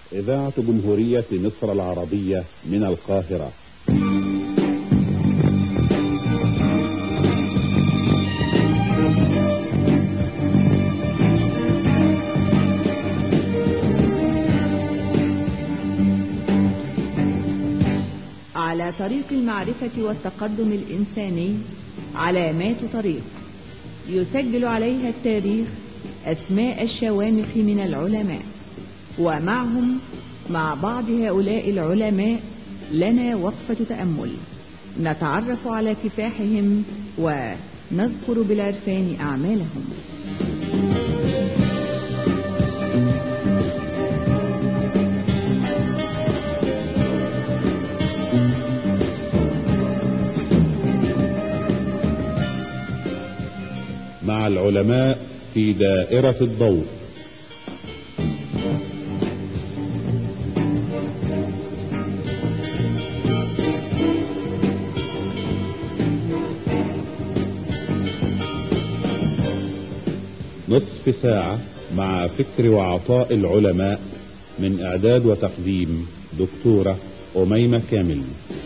إذاعة جمهورية مصر العربية من القاهرة على طريق المعرفة والتقدم الإنساني علامات طريق يسجل عليها التاريخ أسماء الشوامخ من العلماء ومعهم مع بعض هؤلاء العلماء لنا وقفة تأمل نتعرف على كفاحهم ونذكر بالعرفان أعمالهم مع العلماء في دائرة الضوء نصف ساعة مع فكر وعطاء العلماء من إعداد وتقديم دكتورة أميمة كامل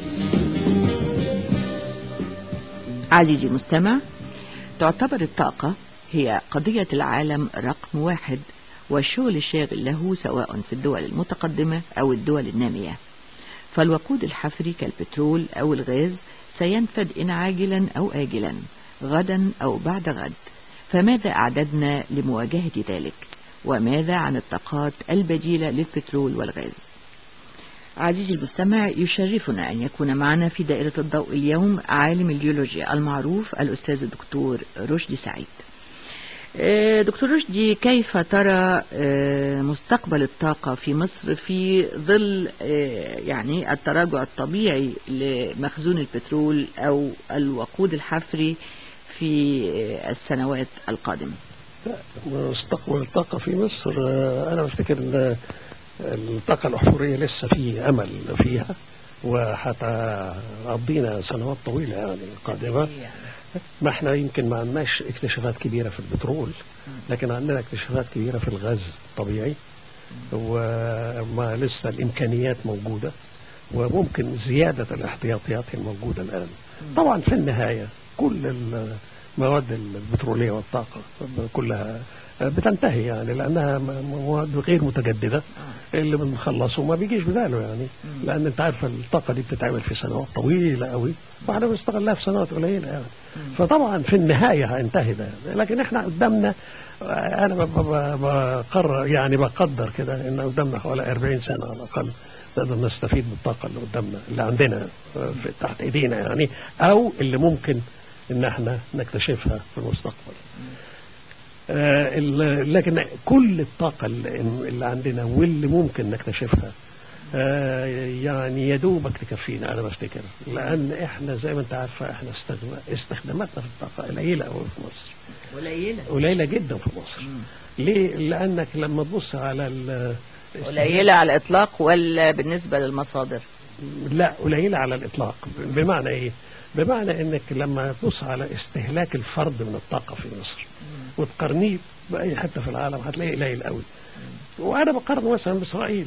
عزيزي المستمع تعتبر الطاقة هي قضية العالم رقم واحد والشغل الشاغل له سواء في الدول المتقدمة أو الدول النامية فالوقود الحفري كالبترول أو الغاز سينفد إن عاجلا أو آجلا غدا أو بعد غد فماذا أعددنا لمواجهة ذلك وماذا عن الطاقات البديلة للبترول والغاز عزيزي المستمع يشرفنا أن يكون معنا في دائرة الضوء اليوم عالم الجيولوجيا المعروف الأستاذ الدكتور رشدي سعيد دكتور رشدي كيف ترى مستقبل الطاقة في مصر في ظل يعني التراجع الطبيعي لمخزون البترول أو الوقود الحفري في السنوات القادمة مستقبل الطاقة في مصر أنا بفتكر أن الطاقة الأحفورية لسه في أمل فيها وهتقضينا سنوات طويلة يعني قادمة ما احنا يمكن ما عندناش اكتشافات كبيرة في البترول لكن عندنا اكتشافات كبيرة في الغاز الطبيعي وما لسه الإمكانيات موجودة وممكن زيادة الاحتياطيات الموجودة الآن طبعا في النهاية كل المواد البترولية والطاقة كلها بتنتهي يعني لأنها مواد غير متجددة اللي بنخلصه ما بيجيش بداله يعني لأن أنت عارف الطاقة دي بتتعمل في سنوات طويلة قوي واحنا بنستغلها في سنوات قليلة يعني فطبعا في النهاية هينتهي ده لكن احنا قدامنا أنا بقرر يعني بقدر كده إن قدامنا حوالي 40 سنة على الأقل نقدر نستفيد من الطاقة اللي قدامنا اللي عندنا في تحت ايدينا يعني او اللي ممكن ان احنا نكتشفها في المستقبل آه لكن كل الطاقة اللي عندنا واللي ممكن نكتشفها آه يعني يا دوبك تكفينا انا بفتكر لان احنا زي ما انت عارفه احنا استخداماتنا في الطاقه قليله قوي في مصر قليله قليله جدا في مصر مم. ليه لانك لما تبص على قليلة على الإطلاق ولا بالنسبة للمصادر لا قليلة على الإطلاق بمعنى إيه بمعنى إنك لما تبص على استهلاك الفرد من الطاقة في مصر وتقارنيه بأي حتة في العالم هتلاقيه قليل قوي وأنا بقارن مثلا بإسرائيل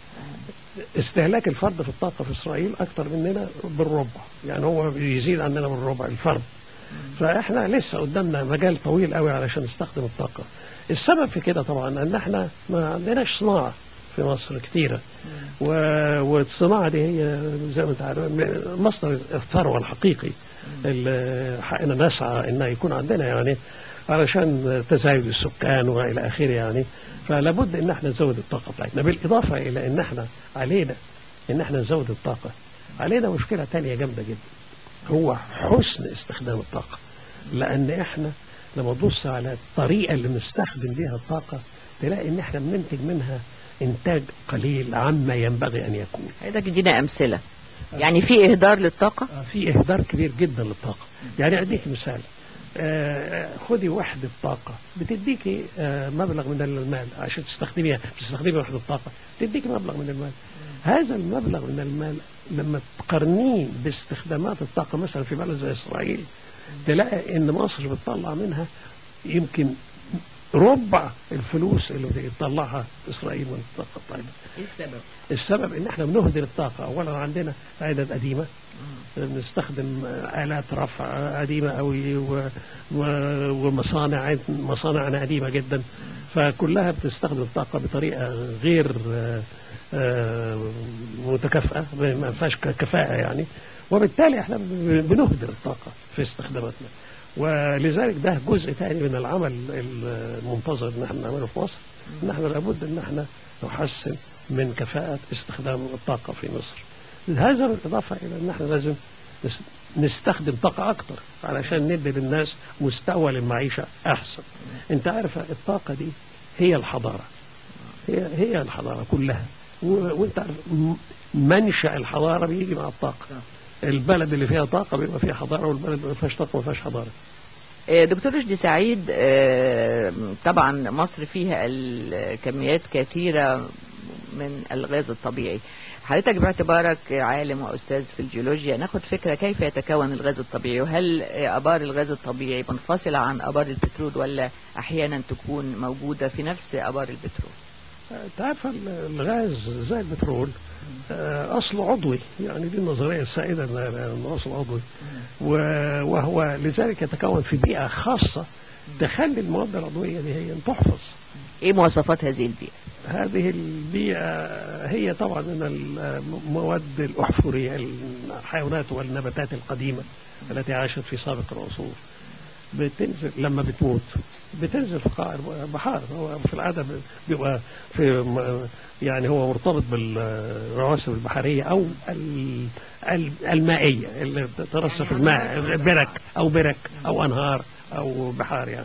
استهلاك الفرد في الطاقة في إسرائيل أكتر مننا بالربع يعني هو بيزيد عندنا بالربع الفرد فإحنا لسه قدامنا مجال طويل قوي علشان نستخدم الطاقة السبب في كده طبعا ان احنا ما عندناش صناعه في مصر كتيره و... والصناعه دي هي زي ما انت عارف مصدر الثروه الحقيقي اللي حقنا نسعى انها يكون عندنا يعني علشان تزايد السكان والى اخره يعني فلا بد ان احنا نزود الطاقه بتاعتنا بالاضافه الى ان احنا علينا ان احنا نزود الطاقه علينا مشكله تانية جامده جدا هو حسن استخدام الطاقه لان احنا لما تبص على الطريقة اللي بنستخدم بيها الطاقة تلاقي ان احنا بننتج منها انتاج قليل عما ينبغي ان يكون حضرتك ادينا امثلة يعني في اهدار للطاقة في اهدار كبير جدا للطاقة يعني اديك مثال آه خدي وحدة طاقة بتديكي آه مبلغ من المال عشان تستخدميها تستخدمي وحدة طاقة تديكي مبلغ من المال هذا المبلغ من المال لما تقارنيه باستخدامات الطاقة مثلا في بلد زي إسرائيل تلاقي ان مصر بتطلع منها يمكن ربع الفلوس اللي بتطلعها اسرائيل من الطاقه بتاعتها ايه السبب؟ السبب ان احنا بنهدر الطاقه اولا عندنا عدد قديمه بنستخدم آلات رفع قديمة قوي و... و... ومصانع مصانعنا قديمة جدا فكلها بتستخدم الطاقة بطريقة غير آه، آه، متكافئة ما فيهاش ك- كفاءة يعني وبالتالي احنا ب- بنهدر الطاقة في استخداماتنا ولذلك ده جزء تاني من العمل المنتظر ان احنا نعمله في مصر ان احنا لابد ان احنا نحسن من كفاءة استخدام الطاقة في مصر هذا بالإضافة إلى أن احنا لازم نس- نستخدم طاقة أكتر علشان ندي للناس مستوى للمعيشة أحسن أنت عارف الطاقة دي هي الحضارة هي هي الحضارة كلها و- وأنت عارف م- منشأ الحضارة بيجي مع الطاقة البلد اللي فيها طاقة بيبقى فيها حضارة والبلد اللي ما فيهاش طاقة ما فيهاش حضارة آه، دكتور رشدي سعيد آه، طبعا مصر فيها الكميات كثيرة من الغاز الطبيعي حضرتك باعتبارك عالم وأستاذ في الجيولوجيا ناخد فكرة كيف يتكون الغاز الطبيعي وهل آه، آبار الغاز الطبيعي منفصلة عن آبار البترول ولا أحيانا تكون موجودة في نفس آبار البترول انت عارف ال- الغاز زي البترول آه، اصله عضوي يعني دي النظريه السائده ان إن اصله عضوي و- وهو لذلك يتكون في بيئه خاصه تخلي المواد العضويه دي هي تحفظ ايه مواصفات هذه البيئة هذه البيئة هي طبعا من المواد الأحفورية الحيوانات والنباتات القديمة التي عاشت في سابق العصور بتنزل لما بتموت بتنزل في قاع البحار هو في العادة بيبقى في م- يعني هو مرتبط بالرواسب البحرية أو ال- ال- المائية اللي تترسب في الماء برك أو برك أو أنهار أو بحار يعني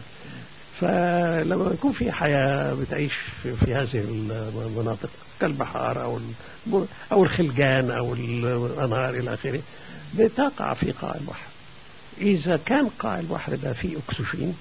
فلما يكون في حياة بتعيش في, في هذه المناطق كالبحار أو ال- أو الخلجان أو الأنهار إلى آخره بتقع في قاع البحر إذا كان قاع البحر ده فيه أكسجين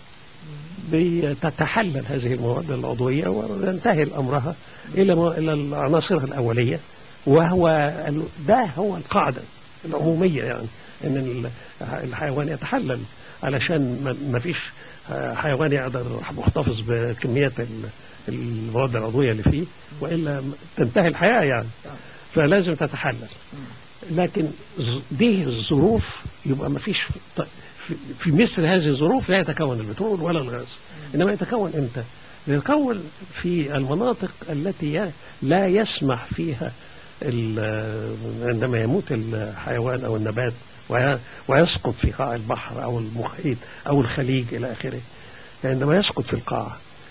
بتتحلل هذه المواد العضوية وينتهي أمرها إلى ما- إلى عناصرها الأولية وهو ال- ده هو القاعدة العمومية يعني إن ال- الحيوان يتحلل علشان ما- ما فيش حيوان يقدر محتفظ بكميات ال- المواد العضوية اللي فيه وإلا تنتهي الحياة يعني فلازم تتحلل لكن ز- دي الظروف يبقى ما فيش ط- في- في مثل هذه الظروف لا يتكون البترول ولا الغاز انما يتكون امتى؟ يتكون في المناطق التي ي- لا يسمح فيها ال- عندما يموت الحيوان او النبات وي- ويسقط في قاع البحر او المحيط او الخليج الى اخره عندما يسقط في القاع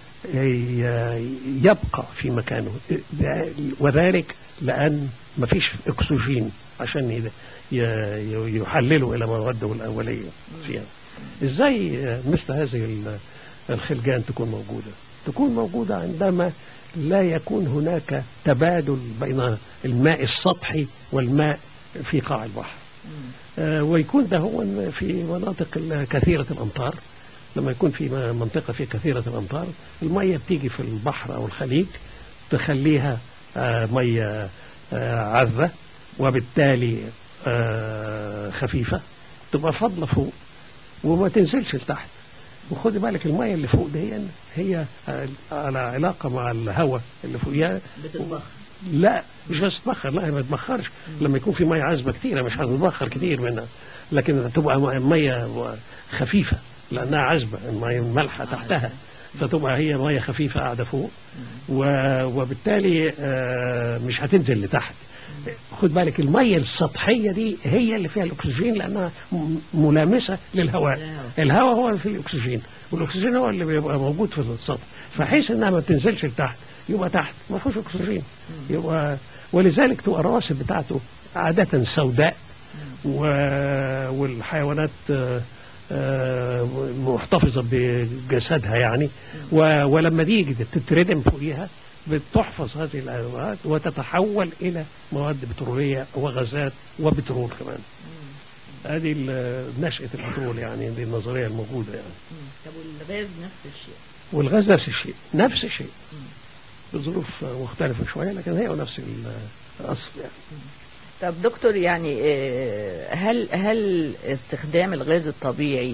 ي- يبقى في مكانه وذلك لأن مفيش أكسجين عشان ي- ي- يحللوا إلى مواده الأولية فيها إزاي مثل هذه ال- الخلجان تكون موجودة تكون موجودة عندما لا يكون هناك تبادل بين الماء السطحي والماء في قاع البحر آه، ويكون ده هو في مناطق ال- كثيرة الأمطار لما يكون في م- منطقة فيها كثيرة الأمطار المية بتيجي في البحر أو الخليج تخليها آه، مية آه، عذبة وبالتالي آه، خفيفة تبقى فاضلة فوق وما تنزلش لتحت وخدي بالك المية اللي فوق دي هي آه، على علاقة مع الهواء اللي فوقيها بتتبخر لا مش بس تبخر لا هي ما تبخرش لما يكون في ميه عذبه كتيره مش هتتبخر كتير منها لكن تبقى م- ميه خفيفه لانها عذبه الميه مالحه تحتها فتبقى هي ميه خفيفه قاعده فوق و- وبالتالي آه، مش هتنزل لتحت خد بالك الميه السطحيه دي هي اللي فيها الاكسجين لانها م- ملامسه للهواء الهواء. الهواء هو اللي فيه الاكسجين والاكسجين هو اللي بيبقى موجود في السطح فحيث انها ما بتنزلش لتحت يبقى تحت ما فيهوش اكسجين يبقى ولذلك تبقى الرواسب بتاعته عاده سوداء و... والحيوانات آه، آه، محتفظه بجسدها يعني و... ولما تيجي تتردم فوقيها بتحفظ هذه الأدوات وتتحول إلى مواد بترولية وغازات وبترول كمان هذه ال- نشأة البترول يعني دي النظرية الموجودة يعني طب والغاز نفس الشيء والغاز نفس الشيء نفس الشيء بظروف مختلفة شوية لكن هي نفس الأصل يعني طب دكتور يعني آه، هل هل استخدام الغاز الطبيعي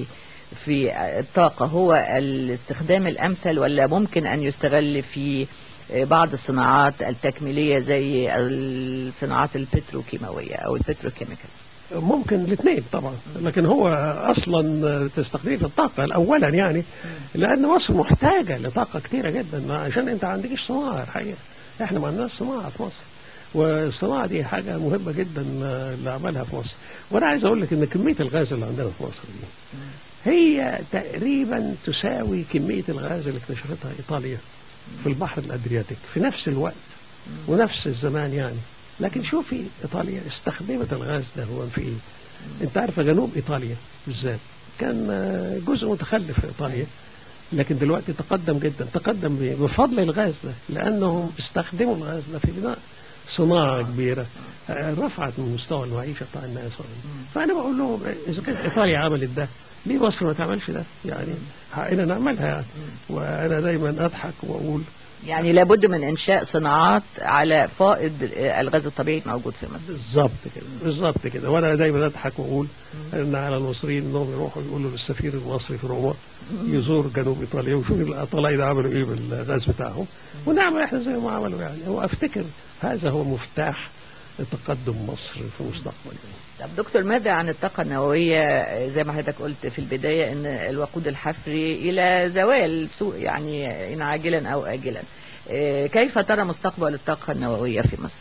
في الطاقة هو الاستخدام الأمثل ولا ممكن أن يستغل في بعض الصناعات التكميلية زي الصناعات البتروكيماوية أو البتروكيميكال ممكن الاثنين طبعا لكن هو اصلا تستخدم الطاقه اولا يعني لان مصر محتاجه لطاقه كثيره جدا عشان انت ما عندكش صناعه الحقيقه احنا ما عندناش صناعه في مصر والصناعه دي حاجه مهمه جدا اللي عملها في مصر وانا عايز اقول لك ان كميه الغاز اللي عندنا في مصر دي هي تقريبا تساوي كميه الغاز اللي اكتشفتها ايطاليا في البحر الادرياتيك في نفس الوقت ونفس الزمان يعني لكن شوفي ايطاليا استخدمت الغاز ده هو في ايه انت عارفه جنوب ايطاليا بالذات كان جزء متخلف في ايطاليا لكن دلوقتي تقدم جدا تقدم بفضل الغاز ده لانهم استخدموا الغاز ده في بناء صناعه كبيره رفعت من مستوى المعيشه بتاع الناس فانا بقول لهم اذا كانت ايطاليا عملت ده ليه مصر ما تعملش ده يعني حقنا نعملها يعني وانا دايما اضحك واقول يعني لابد من انشاء صناعات على فائض الغاز الطبيعي موجود في مصر بالظبط كده بالظبط كده وانا دايما اضحك واقول ان على المصريين انهم يروحوا يقولوا للسفير المصري في روما يزور جنوب ايطاليا ويشوف الاطلاء عملوا ايه بالغاز بتاعهم ونعمل احنا زي ما عملوا يعني وافتكر هذا هو مفتاح تقدم مصر في المستقبل يعني. طب دكتور ماذا عن الطاقة النووية زي ما حضرتك قلت في البداية ان الوقود الحفري الى زوال سوء يعني ان عاجلا او اجلا كيف ترى مستقبل الطاقة النووية في مصر؟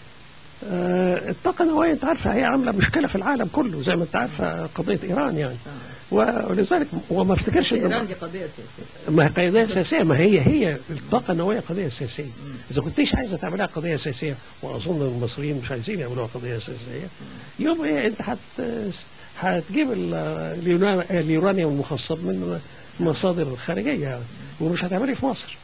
آه الطاقة النووية انت عارفة هي عاملة مشكلة في العالم كله زي ما انت عارفة قضية ايران يعني ولذلك وما افتكرش ايران دي قضية سياسية ما هي قضية سياسية ما هي هي الطاقة النووية قضية سياسية اذا كنتيش عايزة تعملها قضية سياسية واظن المصريين مش عايزين يعملوها قضية سياسية يوم ايه انت هت هتجيب اليورانيوم المخصب من مصادر خارجية يعني ومش هتعملي في مصر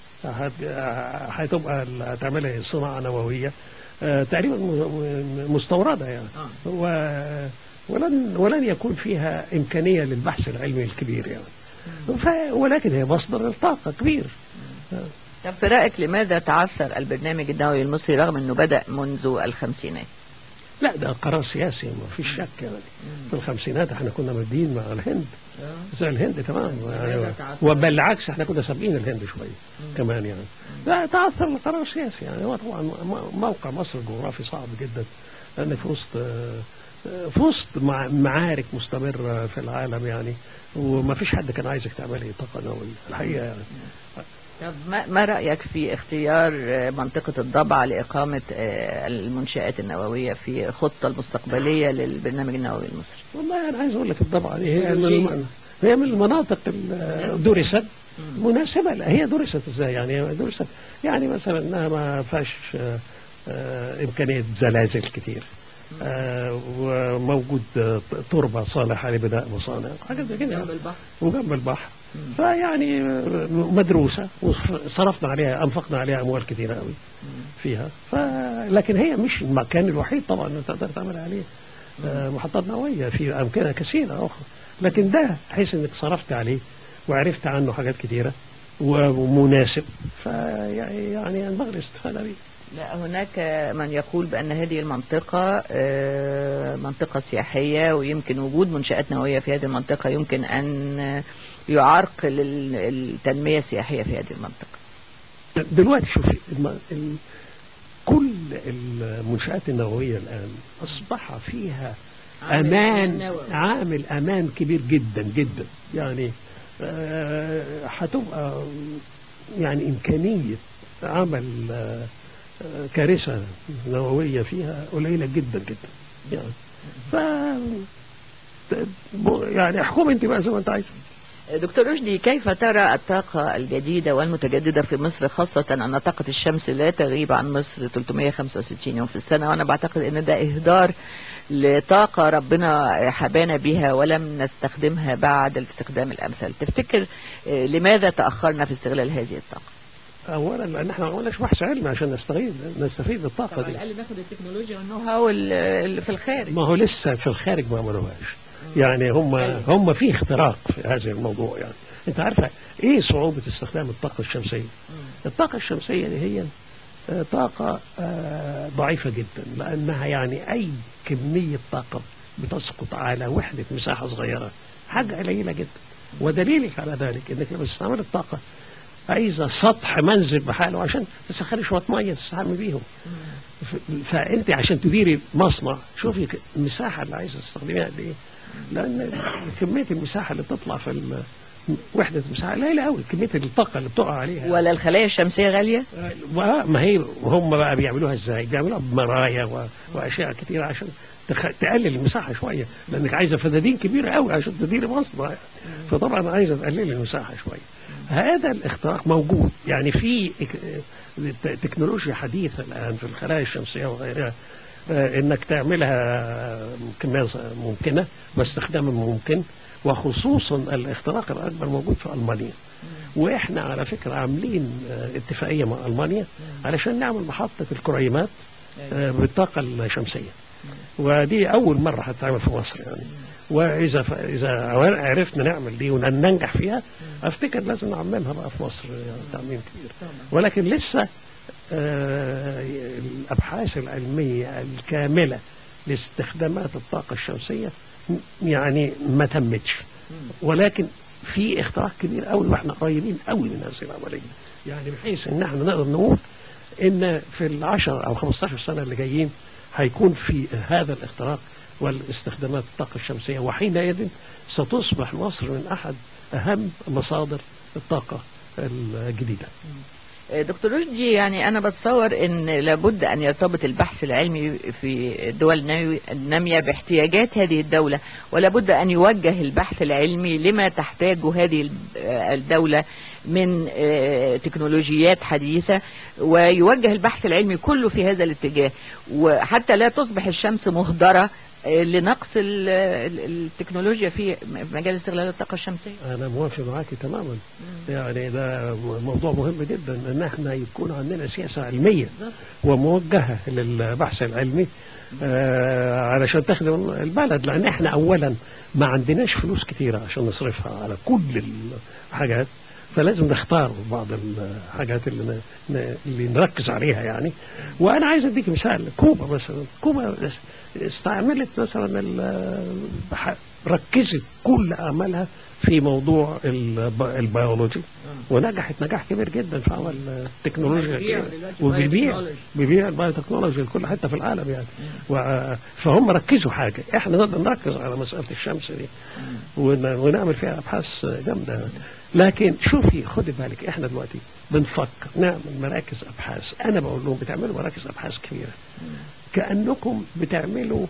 هتبقى هتعملي صناعة نووية تقريبا مستوردة يعني و ولن ولن يكون فيها إمكانية للبحث العلمي الكبير يعني ولكن هي مصدر الطاقة كبير طب في رأيك لماذا تعثر البرنامج النووي المصري رغم أنه بدأ منذ الخمسينات؟ لا ده قرار سياسي ما فيش شك يعني في الخمسينات احنا كنا مادين مع الهند زي الهند تمام وبالعكس احنا كنا سابقين الهند شويه كمان يعني لا تعثر القرار السياسي يعني هو طبعا موقع مصر الجغرافي صعب جدا لان في وسط في وسط معارك مستمره في العالم يعني وما فيش حد كان عايزك تعملي طاقه نوويه الحقيقه يعني طب ما رأيك في اختيار منطقة الضبع لإقامة المنشآت النووية في الخطة المستقبلية للبرنامج النووي المصري؟ والله أنا عايز أقول لك الضبع دي هي من هي من المناطق درست مناسبة هي درست ازاي يعني درست يعني مثلا انها ما فيهاش امكانية زلازل كتير آه وموجود تربة صالحة لبناء مصانع وحاجات زي كده جنب البحر وجنب البحر فيعني مدروسة وصرفنا عليها أنفقنا عليها أموال كثيرة قوي فيها ف... لكن هي مش المكان الوحيد طبعا اللي تقدر تعمل عليه آه محطات نووية في أمكنة كثيرة أخرى لكن ده حيث إنك صرفت عليه وعرفت عنه حاجات كثيرة ومناسب فيعني ينبغي الاستفادة به لا هناك من يقول بأن هذه المنطقة منطقة سياحية ويمكن وجود منشآت نووية في هذه المنطقة يمكن أن يعرقل التنمية السياحية في هذه المنطقة دلوقتي شوفي كل المنشآت النووية الآن أصبح فيها أمان عامل أمان كبير جدا جدا يعني هتبقى يعني إمكانية عمل كارثة نووية فيها قليلة جدا جدا يعني ف يعني احكم انت بقى زي ما انت عايز دكتور رشدي كيف ترى الطاقة الجديدة والمتجددة في مصر خاصة أن طاقة الشمس لا تغيب عن مصر 365 يوم في السنة وأنا بعتقد أن ده إهدار لطاقة ربنا حبانا بها ولم نستخدمها بعد الاستخدام الأمثل تفتكر لماذا تأخرنا في استغلال هذه الطاقة؟ اولا لان احنا ما عملناش بحث علمي عشان نستفيد نستفيد بالطاقه دي على الاقل ناخد التكنولوجيا والنو هاو اللي في الخارج ما هو لسه في الخارج ما عملوهاش يعني هم هم في اختراق في هذا الموضوع يعني انت عارفه ايه صعوبه استخدام الطاقه الشمسيه الطاقه الشمسيه دي هي طاقه ضعيفه جدا لانها يعني اي كميه طاقه بتسقط على وحده مساحه صغيره حاجه قليله جدا ودليلك على ذلك انك لما تستعمل الطاقه عايزه سطح منزل بحاله عشان تسخني شويه ميه تستحمي بيهم ف- فانت عشان تديري مصنع شوفي ك- المساحه اللي عايزه تستخدميها قد ايه لان كميه المساحه اللي بتطلع في ال- وحده المساحه قليله قوي كميه الطاقه اللي بتقع عليها ولا الخلايا الشمسية غالية آه، ما هي هم بقى بيعملوها ازاي؟ بيعملوها بمرايا و- واشياء كتيره عشان تخ... تقلل المساحه شويه لانك عايزه فدادين كبيره قوي عشان تديري مصنع فطبعا عايزه تقللي المساحه شويه. هذا الاختراق موجود يعني في إك- ت- تكنولوجيا حديثه الان في الخلايا الشمسيه وغيرها آه، انك تعملها كميه ممكنه واستخدام ممكن وخصوصا الاختراق الاكبر موجود في المانيا. واحنا على فكره عاملين آه، اتفاقيه مع المانيا علشان نعمل محطه الكريمات آه، بالطاقه الشمسيه ودي اول مره هتتعمل في مصر يعني واذا ف... اذا عرفنا نعمل دي وننجح فيها افتكر لازم نعممها بقى في مصر يعني تعميم كبير ولكن لسه آه، الابحاث العلميه الكامله لاستخدامات الطاقه الشمسيه م- يعني ما تمتش ولكن في اختراق كبير قوي واحنا قريبين قوي من هذه العمليه يعني بحيث ان احنا نقدر نقول ان في العشر او 15 سنه اللي جايين هيكون في هذا الاختراق والاستخدامات الطاقه الشمسيه وحينئذ ستصبح مصر من احد اهم مصادر الطاقه الجديده. دكتور رشدي يعني أنا بتصور أن لابد أن يرتبط البحث العلمي في الدول النامي- النامية باحتياجات هذه الدولة ولابد أن يوجه البحث العلمي لما تحتاجه هذه الب- الدولة من آه، تكنولوجيات حديثة ويوجه البحث العلمي كله في هذا الاتجاه وحتى لا تصبح الشمس مهدرة آه، لنقص ال- ال- التكنولوجيا في مجال استغلال الطاقة الشمسية انا موافق معاكي تماما يعني ده موضوع مهم جدا ان احنا يكون عندنا سياسه علميه وموجهه للبحث العلمي آه علشان تخدم البلد لان احنا اولا ما عندناش فلوس كتيره عشان نصرفها على كل الحاجات فلازم نختار بعض الحاجات اللي, ن- ن- اللي نركز عليها يعني وانا عايز اديك مثال كوبا مثلا كوبا استعملت مثلا ال- ح- ركزت كل املها في موضوع الب- البيولوجي ونجحت نجاح كبير جدا في عمل التكنولوجيا بيبيع كده. دلوقتي وبيبيع بايوتكنولوجي. بيبيع البايوتكنولوجي لكل حته في العالم يعني و- فهم ركزوا حاجه احنا نقدر نركز على مساله الشمس دي ون- ونعمل فيها ابحاث جامده يعني. لكن شوفي خدي بالك احنا دلوقتي بنفكر نعمل مراكز ابحاث انا بقول لهم بتعملوا مراكز ابحاث كبيره كانكم بتعملوا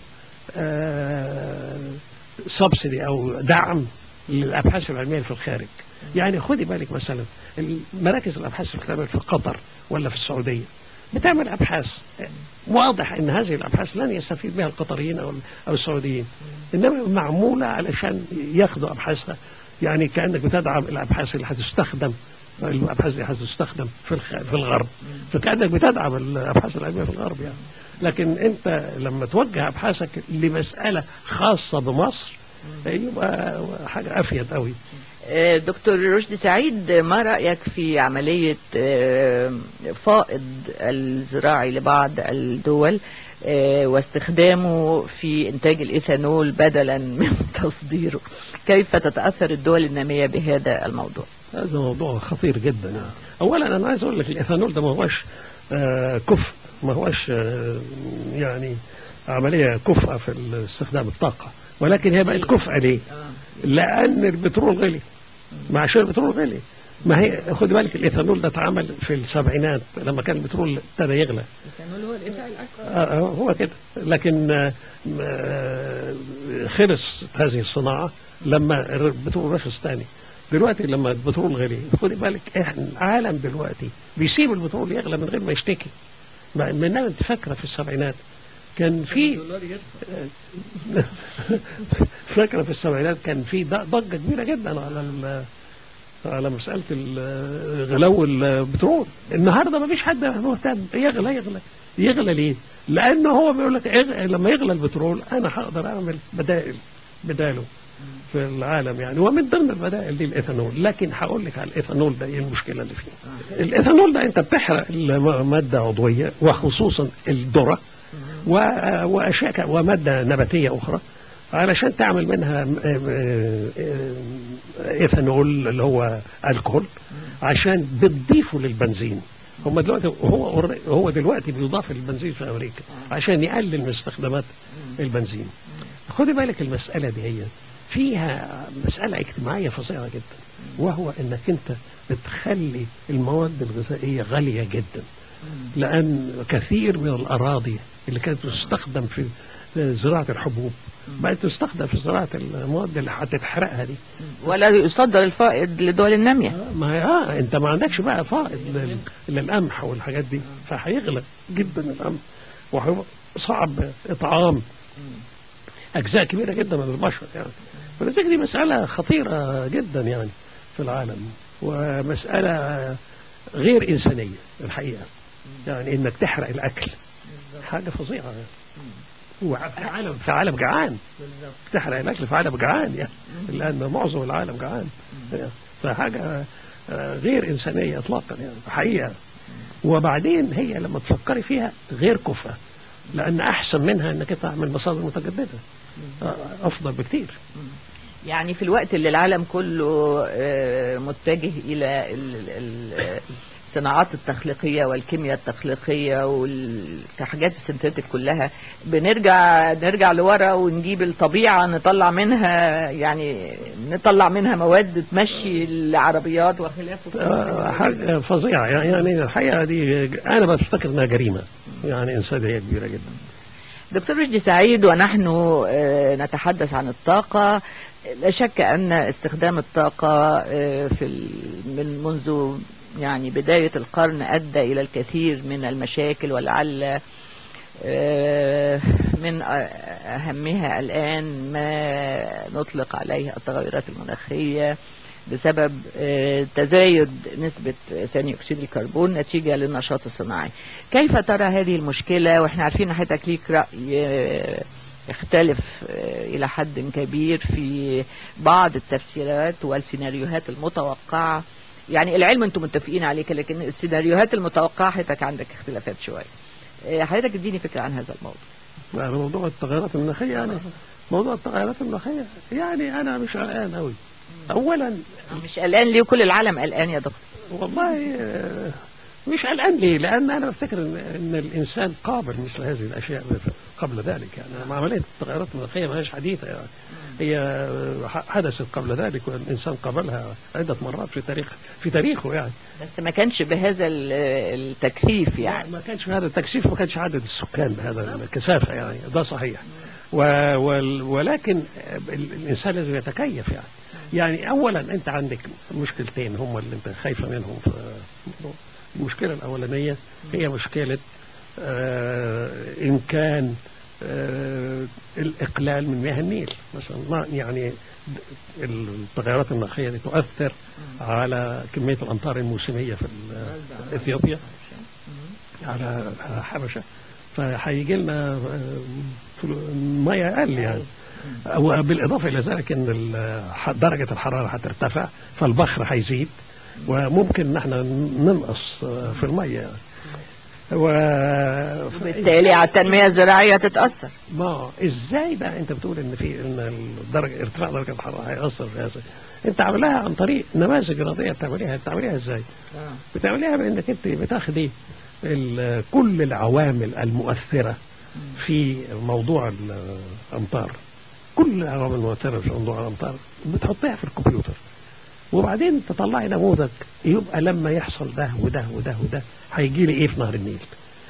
سبسيدي او دعم للابحاث العلميه في الخارج يعني خدي بالك مثلا مراكز الابحاث اللي بتعمل في قطر ولا في السعوديه بتعمل ابحاث واضح ان هذه الابحاث لن يستفيد بها القطريين او او السعوديين انما معموله علشان ياخدوا ابحاثها يعني كانك بتدعم الابحاث اللي هتستخدم الابحاث دي هتستخدم في الخ... في الغرب فكانك بتدعم الابحاث العلميه في الغرب يعني لكن انت لما توجه ابحاثك لمساله خاصه بمصر يبقى حاجه افيد قوي آه، دكتور رشدي سعيد ما رأيك في عملية آه، فائض الزراعي لبعض الدول آه، واستخدامه في إنتاج الإيثانول بدلا من تصديره كيف تتأثر الدول النامية بهذا الموضوع هذا موضوع خطير جدا يعني. اولا انا عايز اقول لك الايثانول ده ما هوش آه، كفء ما هوش آه، يعني عمليه كفء في استخدام الطاقه ولكن هي بقت كفء ليه؟ لان البترول غلي ما عشان البترول غلي ما هي خد بالك الايثانول ده اتعمل في السبعينات لما كان البترول ابتدى يغلى الإيثانول هو الإنتاج الأكثر آه، آه، هو كده لكن آه، آه، خلص هذه الصناعة لما البترول رخص تاني دلوقتي لما البترول غلي خدي بالك احنا العالم دلوقتي بيسيب البترول يغلى من غير ما يشتكي مع ان انت فاكره في السبعينات كان في فاكره في السبعينات كان في ضجه كبيره جدا على ال- على مساله ال- غلو البترول النهارده ما فيش حد مهتم يغلى يغلى يغلى ليه؟ لانه هو بيقول لك إغ- لما يغلى البترول انا هقدر اعمل بدائل بداله في العالم يعني ومن ضمن البدائل دي الايثانول لكن هقول لك على الايثانول ده ايه المشكله اللي فيه الايثانول ده انت بتحرق الم- ماده عضويه وخصوصا الذره و- واشياء ك- وماده نباتيه اخرى علشان تعمل منها م- م- ايثانول اللي هو الكحول عشان بتضيفه للبنزين هم دلوقتي هو already- هو دلوقتي بيضاف للبنزين في امريكا عشان يقلل من استخدامات البنزين خدي بالك المساله دي هي فيها مساله اجتماعيه فظيعه جدا وهو انك انت بتخلي المواد الغذائيه غاليه جدا لان كثير من الاراضي اللي كانت تستخدم في زراعه الحبوب بقت تستخدم في زراعه المواد اللي هتتحرقها دي ولا يصدر الفائض لدول النامية ما هي اه انت ما عندكش بقى فائض لل- للقمح والحاجات دي فهيغلى جدا القمح وهيبقى صعب اطعام اجزاء كبيره جدا من البشر يعني فلذلك دي مساله خطيره جدا يعني في العالم ومساله غير انسانيه الحقيقه يعني انك تحرق الاكل حاجه فظيعه يعني وفي عالم في عالم جعان تحرق الاكل في عالم جعان يعني لان معظم العالم جعان فحاجه آه، غير انسانيه اطلاقا يعني حقيقه وبعدين هي لما تفكري فيها غير كفءه لان احسن منها انك تعمل مصادر متجدده آه، افضل بكتير يعني في الوقت اللي العالم كله آه، متجه إلى ال- ال- الصناعات التخليقية والكيمياء التخليقية والحاجات السنتيتك كلها بنرجع نرجع لورا ونجيب الطبيعة نطلع منها يعني نطلع منها مواد تمشي العربيات وخلافه آه، حاجه فظيعه يعني يعني الحقيقه دي انا بفتكر انها جريمه يعني انسانيه كبيره جدا دكتور رشدي سعيد ونحن آه، نتحدث عن الطاقة لا شك أن استخدام الطاقة آه، في ال- من منذ يعني بداية القرن أدى إلى الكثير من المشاكل ولعل آه، من أ- أهمها الآن ما نطلق عليه التغيرات المناخية بسبب آه، تزايد نسبة ثاني أكسيد الكربون نتيجة للنشاط الصناعي كيف ترى هذه المشكلة واحنا عارفين ان حضرتك ليك رأي آه، يختلف آه، إلى حد كبير في بعض التفسيرات والسيناريوهات المتوقعة يعني العلم انتم متفقين عليه لكن السيناريوهات المتوقعة حضرتك عندك اختلافات شوية آه، حضرتك اديني فكرة عن هذا الموضوع يعني موضوع التغيرات المناخيه يعني موضوع التغيرات المناخيه يعني انا مش قلقان قوي اولا مش قلقان ليه كل العالم قلقان يا دكتور والله آه، مش قلقان ليه؟ لأن أنا بفتكر إن, إن الإنسان قابل مثل هذه الأشياء قبل ذلك يعني عملية التغيرات المناخية ما هيش حديثة يعني هي آه، حدثت قبل ذلك والإنسان قابلها عدة مرات في تاريخ في تاريخه يعني بس ما كانش بهذا ال- التكثيف يعني ما كانش هذا التكثيف ما كانش عدد السكان بهذا الكثافة يعني ده صحيح و وال- ولكن ال- الإنسان لازم يتكيف يعني يعني أولا أنت عندك مشكلتين هم اللي أنت خايفة منهم في الموضوع. المشكلة الأولانية هي مشكلة آه إمكان آه الإقلال من مياه النيل مثلا ما يعني التغيرات المناخية دي تؤثر على كمية الأمطار الموسمية في ال- إثيوبيا على حبشة فهيجي لنا مية أقل يعني وبالإضافة إلى ذلك أن ال- درجة الحرارة هترتفع فالبخر هيزيد وممكن ان احنا ننقص في المية و... وبالتالي على التنمية الزراعية تتأثر ما ازاي بقى انت بتقول ان في ان الدرجة ارتفاع درجة الحرارة هيأثر في هذا انت عاملاها عن طريق نماذج رياضية بتعمليها بتعمليها ازاي بتعمليها بانك انت بتاخدي ال- كل العوامل المؤثرة في موضوع الامطار كل العوامل المؤثرة في موضوع الامطار بتحطيها في الكمبيوتر وبعدين تطلعي نموذج يبقى لما يحصل ده وده وده وده هيجي لي ايه في نهر النيل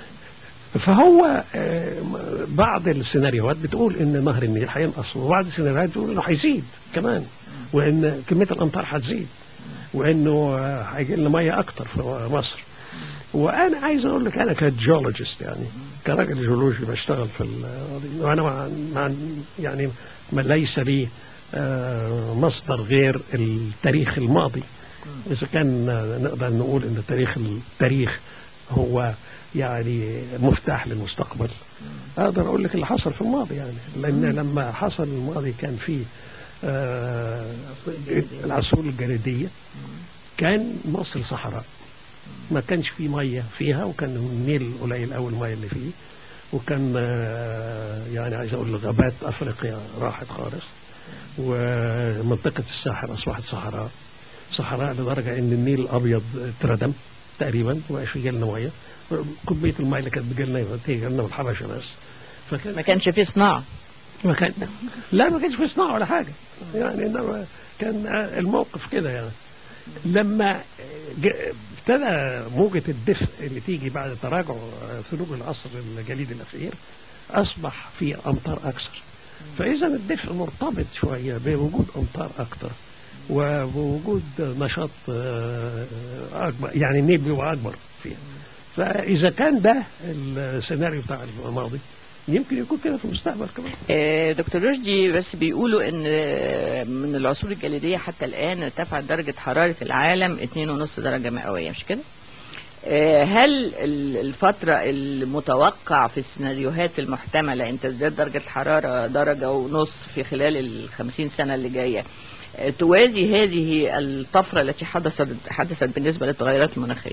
فهو آه، بعض السيناريوهات بتقول ان نهر النيل هينقص وبعض السيناريوهات بتقول انه هيزيد كمان وان كميه الامطار هتزيد وانه آه، هيجي لنا ميه اكتر في مصر وانا عايز اقول لك انا كجيولوجيست يعني كراجل جيولوجي بشتغل في ال- وانا مع مع يعني ما ليس لي آه، مصدر غير التاريخ الماضي اذا كان نقدر نقول ان التاريخ التاريخ هو يعني مفتاح للمستقبل اقدر اقول لك اللي حصل في الماضي يعني لان لما حصل الماضي كان في آه، العصور الجليديه كان مصر صحراء ما كانش في ميه فيها وكان النيل قليل قوي الميه اللي فيه وكان آه، يعني عايز اقول غابات افريقيا راحت خالص ومنطقه الساحل اصبحت صحراء صحراء لدرجه ان النيل الابيض اتردم تقريبا ما بقاش يجي لنا ميه كميه الميه اللي كانت بتجي لنا تيجي لنا من الحبشه بس فكان ما كانش فيه صناعة ما كان لا ما كانش في صناعه ولا حاجه يعني انما كان الموقف كده يعني لما ج- ابتدى موجة الدفء اللي تيجي بعد تراجع ثلوج العصر الجليدي الأخير أصبح في أمطار أكثر فإذا الدفء مرتبط شوية بوجود أمطار أكثر وبوجود نشاط آه، أكبر يعني النيل بيبقى أكبر فيها فإذا كان ده السيناريو بتاع الماضي يمكن يكون كده في المستقبل كمان آه، دكتور رشدي بس بيقولوا ان آه، من العصور الجليدية حتى الآن ارتفعت درجة حرارة العالم 2.5 درجة مئوية مش كده؟ آه، هل ال- الفترة المتوقع في السيناريوهات المحتملة ان تزداد درجة الحرارة درجة ونص في خلال الخمسين سنة اللي جاية آه، توازي هذه الطفرة التي حدثت حدثت بالنسبة للتغيرات المناخية؟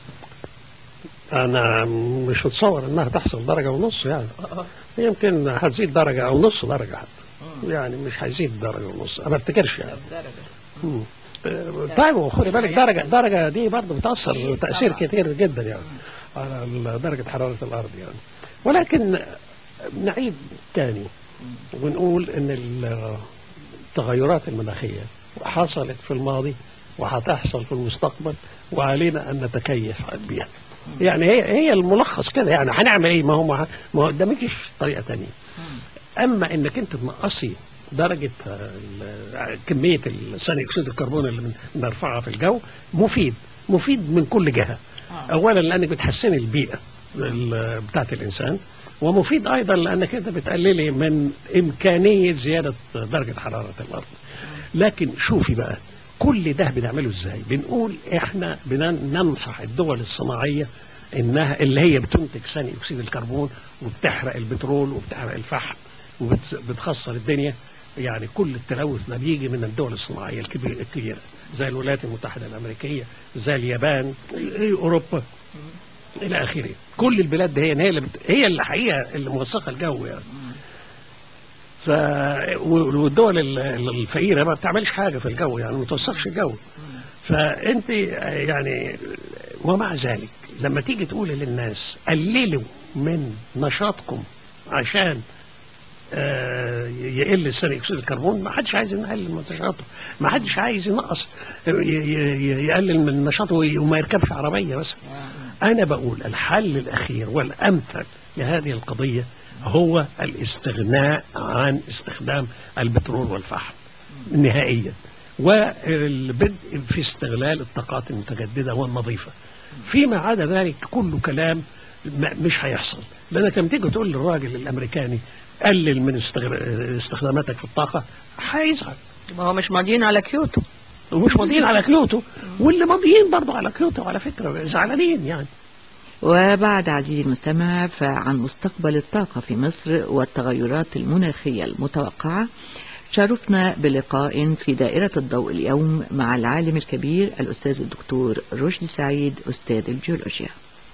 انا مش متصور انها تحصل درجه ونص يعني يمكن هتزيد درجه او نص درجه حتى يعني مش هيزيد درجه ونص انا ما افتكرش يعني مم. آه، طيب وخلي بالك درجه درجه دي برضه بتاثر أكيد تاثير طبعاً. كتير جدا يعني على ال- درجه حراره الارض يعني ولكن نعيد تاني ونقول ان ال- التغيرات المناخيه حصلت في الماضي وهتحصل في المستقبل وعلينا ان نتكيف بها يعني هي هي الملخص كده يعني هنعمل ايه ما هو ما ما قدامكش طريقه تانية اما انك انت تنقصي درجه ال- كميه ثاني اكسيد الكربون اللي بن- بنرفعها في الجو مفيد مفيد من كل جهه اولا لانك بتحسني البيئه ال- بتاعت الانسان ومفيد ايضا لانك انت بتقللي من امكانيه زياده درجه حراره الارض لكن شوفي بقى كل ده بنعمله ازاي بنقول احنا بننصح الدول الصناعيه انها اللي هي بتنتج ثاني اكسيد الكربون وبتحرق البترول وبتحرق الفحم وبتخسر الدنيا يعني كل التلوث ده بيجي من الدول الصناعيه الكبير- الكبيره زي الولايات المتحده الامريكيه زي اليابان اوروبا الى اخره كل البلاد دي هي هي اللي بت... هي اللي حقيقه اللي موسخه الجو يعني ف والدول ال- الفقيره ما بتعملش حاجه في الجو يعني ما توسخش الجو فانت يعني ومع ذلك لما تيجي تقول للناس قللوا من نشاطكم عشان آه، يقل ثاني اكسيد الكربون ما حدش عايز يقلل من نشاطه ما حدش عايز ينقص ي- ي- يقلل من نشاطه وما يركبش عربيه مثلا انا بقول الحل الاخير والامثل لهذه القضيه هو الاستغناء عن استخدام البترول والفحم نهائيا والبدء في استغلال الطاقات المتجدده والنظيفه فيما عدا ذلك كله كلام ما- مش هيحصل لانك لما تيجي تقول للراجل الامريكاني قلل من استغ- استخداماتك في الطاقه هيزعل ما هو مش ماضيين على كيوتو ومش ماضيين على كيوتو واللي ماضيين برضه على كيوتو على فكره زعلانين يعني وبعد عزيزي المستمع فعن مستقبل الطاقة في مصر والتغيرات المناخية المتوقعة شرفنا بلقاء في دائرة الضوء اليوم مع العالم الكبير الأستاذ الدكتور رشدي سعيد أستاذ الجيولوجيا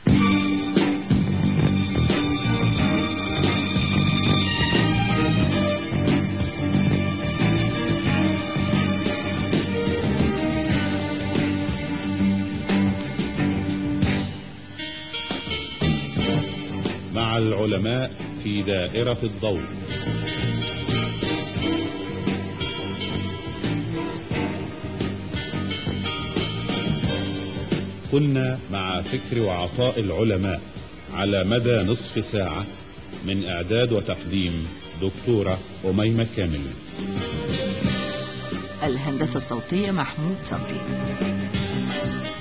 مع العلماء في دائرة الضوء كنا مع فكر وعطاء العلماء على مدى نصف ساعة من إعداد وتقديم دكتورة أميمة كامل الهندسة الصوتية محمود صبري